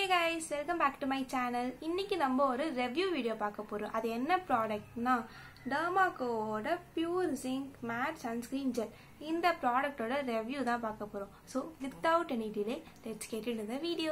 guys welcome back to my channel இன்னைக்கு நம்ம ஒரு ரிவ்யூ வீடியோ பார்க்க போறோம் அது என்ன ப்ராடக்ட்னா டர்மாகோவோட pure zinc matte sunscreen gel இந்த ப்ராடக்ட்டோட ரிவ்யூ தான் பார்க்க போறோம் so without any delay let's get in the video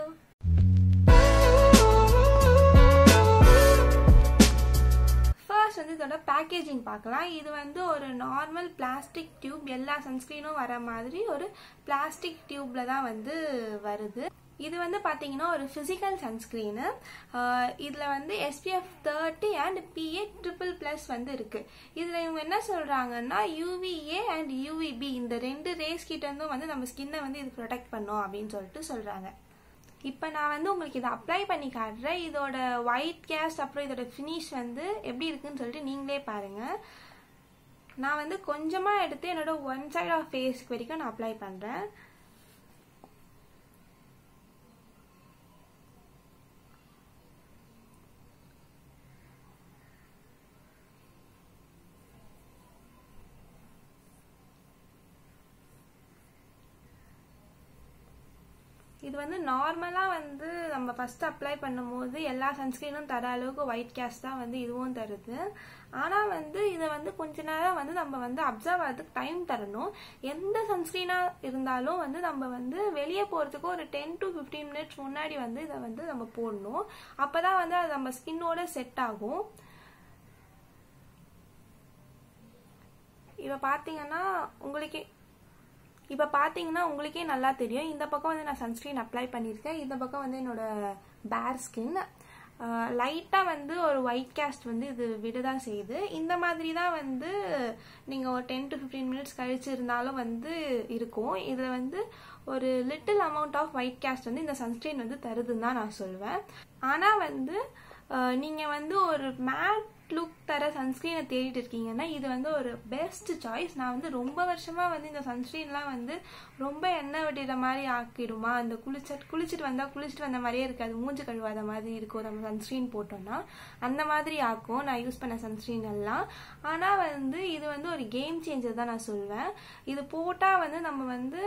first வந்து இதோட பேக்கேஜிங் பார்க்கலாம் இது வந்து ஒரு நார்மல் பிளாஸ்டிக் டியூப் எல்லா சன்ஸ்க்ரீனும் வர மாதிரி ஒரு பிளாஸ்டிக் டியூப்ல தான் வந்து வருது இது வந்து பார்த்தீங்கன்னா ஒரு ஃபிசிக்கல் சன்ஸ்க்ரீனு இதில் வந்து SPF thirty and PA triple plus வந்து இருக்குது இதில் இவங்க என்ன சொல்கிறாங்கன்னா யூவிஏ அண்ட் யூவிபி இந்த ரெண்டு ரேஸ் கிட்டேருந்தும் வந்து நம்ம ஸ்கின்னை வந்து இது ப்ரொடெக்ட் பண்ணும் அப்படின்னு சொல்லிட்டு சொல்கிறாங்க இப்போ நான் வந்து உங்களுக்கு இதை அப்ளை பண்ணி காட்டுறேன் இதோட ஒயிட் கேஸ் அப்புறம் இதோட ஃபினிஷ் வந்து எப்படி இருக்குன்னு சொல்லிட்டு நீங்களே பாருங்கள் நான் வந்து கொஞ்சமாக எடுத்து என்னோட ஒன் சைட் ஆஃப் ஃபேஸ்க்கு வரைக்கும் நான் அப்ளை பண்ணுறேன் இது வந்து நார்மலாக வந்து நம்ம ஃபஸ்ட் அப்ளை பண்ணும்போது எல்லா சன்ஸ்க்ரீனும் தர அளவுக்கு ஒயிட் கேஸ் தான் வந்து இதுவும் தருது ஆனால் வந்து இதை வந்து கொஞ்ச நேரம் வந்து நம்ம வந்து அப்சர்வ் ஆகிறதுக்கு டைம் தரணும் எந்த சன்ஸ்க்ரீனாக இருந்தாலும் வந்து நம்ம வந்து வெளியே போகிறதுக்கு ஒரு டென் டு ஃபிஃப்டீன் மினிட்ஸ் முன்னாடி வந்து இதை வந்து நம்ம போடணும் அப்போ தான் வந்து அது நம்ம ஸ்கின்னோட செட் ஆகும் இப்போ பார்த்தீங்கன்னா உங்களுக்கே இப்போ பார்த்தீங்கன்னா உங்களுக்கே நல்லா தெரியும் இந்த பக்கம் வந்து நான் சன்ஸ்க்ரீன் அப்ளை பண்ணியிருக்கேன் இந்த பக்கம் வந்து என்னோட பேர் ஸ்கின் லைட்டாக வந்து ஒரு ஒயிட் கேஸ்ட் வந்து இது விடதான் செய்யுது இந்த மாதிரி தான் வந்து நீங்கள் ஒரு டென் டு ஃபிஃப்டீன் மினிட்ஸ் கழிச்சு இருந்தாலும் வந்து இருக்கும் இதில் வந்து ஒரு little amount of white cast வந்து இந்த சன்ஸ்க்ரீன் வந்து தருதுன்னு தான் நான் சொல்வேன் ஆனால் வந்து நீங்கள் வந்து ஒரு மேட் லுக் தர சன்ஸ்க்ரீனை தேடிட்டு இருக்கீங்கன்னா இது வந்து ஒரு பெஸ்ட் சாய்ஸ் நான் வந்து ரொம்ப வருஷமாக வந்து இந்த சன்ஸ்க்ரீன்லாம் வந்து ரொம்ப எண்ணெய் வெட்டிற மாதிரி ஆக்கிடுமா இந்த குளிச்சுட்டு குளிச்சுட்டு வந்தால் குளிச்சுட்டு வந்த மாதிரியே இருக்காது மூஞ்சி கழுவாத மாதிரி இருக்கும் நம்ம சன்ஸ்க்ரீன் போட்டோம்னா அந்த மாதிரி ஆக்கும் நான் யூஸ் பண்ண சன்ஸ்க்ரீன் எல்லாம் ஆனால் வந்து இது வந்து ஒரு கேம் சேஞ்சர் தான் நான் சொல்வேன் இது போட்டால் வந்து நம்ம வந்து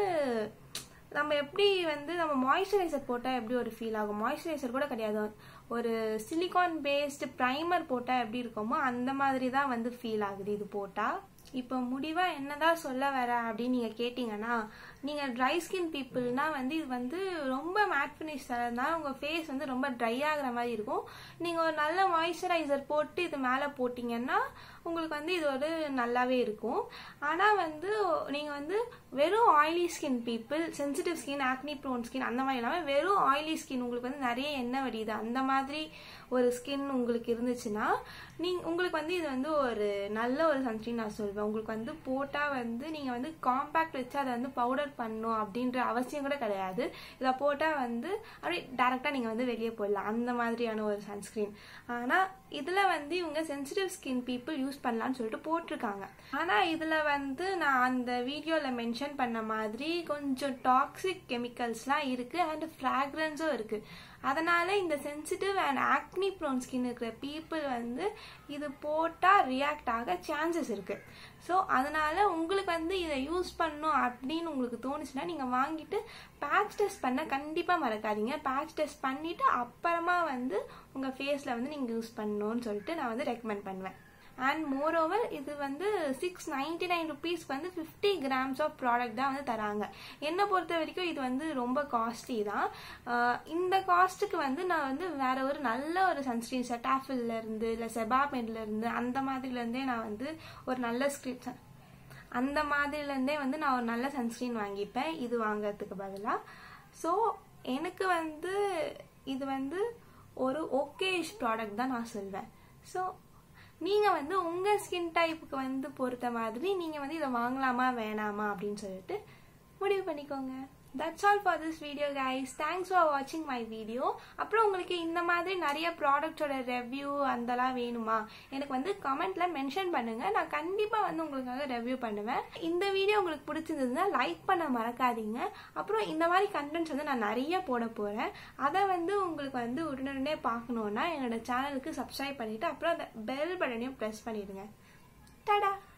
நம்ம எப்படி வந்து நம்ம மாய்ஸ்சரைசர் போட்டால் எப்படி ஒரு ஃபீல் ஆகும் மாய்ஸ்சரைசர் கூட கிடையாது ஒரு சிலிகான் பேஸ்டு ப்ரைமர் போட்டால் எப்படி இருக்குமோ அந்த மாதிரி தான் வந்து ஃபீல் ஆகுது இது போட்டால் இப்போ முடிவாக என்னதான் சொல்ல வர அப்படின்னு நீங்கள் கேட்டிங்கன்னா நீங்கள் ட்ரை ஸ்கின் பீப்புள்னா வந்து இது வந்து ரொம்ப மேட் ஃபினிஷ் தரதுனால உங்கள் ஃபேஸ் வந்து ரொம்ப ட்ரை ஆகிற மாதிரி இருக்கும் நீங்கள் ஒரு நல்ல மாய்ஸ்சரைசர் போட்டு இது மேலே போட்டிங்கன்னா உங்களுக்கு வந்து இது ஒரு நல்லாவே இருக்கும் ஆனால் வந்து நீங்கள் வந்து வெறும் oily skin people sensitive skin acne prone skin அந்த மாதிரி இல்லாமல் வெறும் ஆயிலி ஸ்கின் உங்களுக்கு வந்து நிறைய எண்ணெய் வடியுது அந்த மாதிரி ஒரு ஸ்கின் உங்களுக்கு இருந்துச்சுன்னா நீங்க உங்களுக்கு வந்து இது வந்து ஒரு நல்ல ஒரு சன்ஸ்கிரீன் நான் சொல்வேன் உங்களுக்கு வந்து போட்டால் வந்து நீங்கள் வந்து காம்பேக்ட் வச்சு அதை வந்து பவுடர் பண்ணணும் அப்படின்ற அவசியம் கூட கிடையாது இதை போட்டால் வந்து அப்படியே டேரெக்டாக நீங்கள் வந்து வெளியே போடலாம் அந்த மாதிரியான ஒரு சன்ஸ்கிரீன் ஆனால் இதில் வந்து இவங்க சென்சிட்டிவ் ஸ்கின் பீப்புள் யூஸ் பண்ணலான்னு சொல்லிட்டு போட்டிருக்காங்க ஆனால் இதில் வந்து நான் அந்த வீடியோவில் மென்ஷன் பண்ண மாதிரி கொஞ்சம் டாக்ஸிக் கெமிக்கல்ஸ்லாம் இருக்குது அண்ட் ஃப்ராக்ரன்ஸும் இருக்குது அதனால இந்த sensitive and acne prone skin இருக்கிற பீப்புள் வந்து இது போட்டால் ரியாக்ட் ஆக சான்சஸ் இருக்குது ஸோ அதனால உங்களுக்கு வந்து இதை யூஸ் பண்ணும் அப்படின்னு உங்களுக்கு தோணுச்சுன்னா நீங்கள் வாங்கிட்டு பேட்ச் டெஸ்ட் பண்ண கண்டிப்பாக மறக்காதீங்க பேட்ச் டெஸ்ட் பண்ணிவிட்டு அப்புறமா வந்து உங்கள் ஃபேஸில் வந்து நீங்கள் யூஸ் பண்ணணும்னு சொல்லிட்டு நான் வந்து ரெக்கமெண்ட் பண்ணுவேன் அண்ட் மோர் ஓவர் இது வந்து சிக்ஸ் நைன்டி நைன் ருபீஸ்க்கு வந்து ஃபிஃப்டி கிராம்ஸ் ஆஃப் ப்ராடக்ட் தான் வந்து தராங்க என்னை பொறுத்த வரைக்கும் இது வந்து ரொம்ப காஸ்ட்லி தான் இந்த காஸ்ட்டுக்கு வந்து நான் வந்து வேற ஒரு நல்ல ஒரு சன்ஸ்கிரீன் செட்டாஃபில்ல இருந்து இல்லை செபாமெட்ல இருந்து அந்த மாதிரிலேருந்தே நான் வந்து ஒரு நல்ல ஸ்கிரீன் அந்த மாதிரிலேருந்தே வந்து நான் ஒரு நல்ல சன்ஸ்கிரீன் வாங்கிப்பேன் இது வாங்கிறதுக்கு பதிலாக ஸோ எனக்கு வந்து இது வந்து ஒரு ஓகேஷ் ப்ராடக்ட் தான் நான் சொல்வேன் ஸோ நீங்கள் வந்து உங்கள் ஸ்கின் டைப்புக்கு வந்து பொறுத்த மாதிரி நீங்கள் வந்து இதை வாங்கலாமா வேணாமா அப்படின்னு சொல்லிட்டு முடிவு பண்ணிக்கோங்க that's all for this video guys thanks for வாட்சிங் மை வீடியோ அப்புறம் உங்களுக்கு இந்த மாதிரி நிறைய ப்ராடக்ட்ஸோட ரெவ்யூ அந்தலாம் வேணுமா எனக்கு வந்து கமெண்ட்ல மென்ஷன் பண்ணுங்க நான் கண்டிப்பாக வந்து உங்களுக்காக ரெவ்யூ பண்ணுவேன் இந்த வீடியோ உங்களுக்கு பிடிச்சிருந்ததுன்னா லைக் பண்ண மறக்காதீங்க அப்புறம் இந்த மாதிரி கண்டென்ட்ஸ் வந்து நான் நிறைய போட போகிறேன் அதை வந்து உங்களுக்கு வந்து உடனே பார்க்கணுன்னா என்னோட சேனலுக்கு சப்ஸ்கிரைப் பண்ணிவிட்டு அப்புறம் அந்த பெல் பட்டனையும் ப்ரெஸ் பண்ணிடுங்க டடா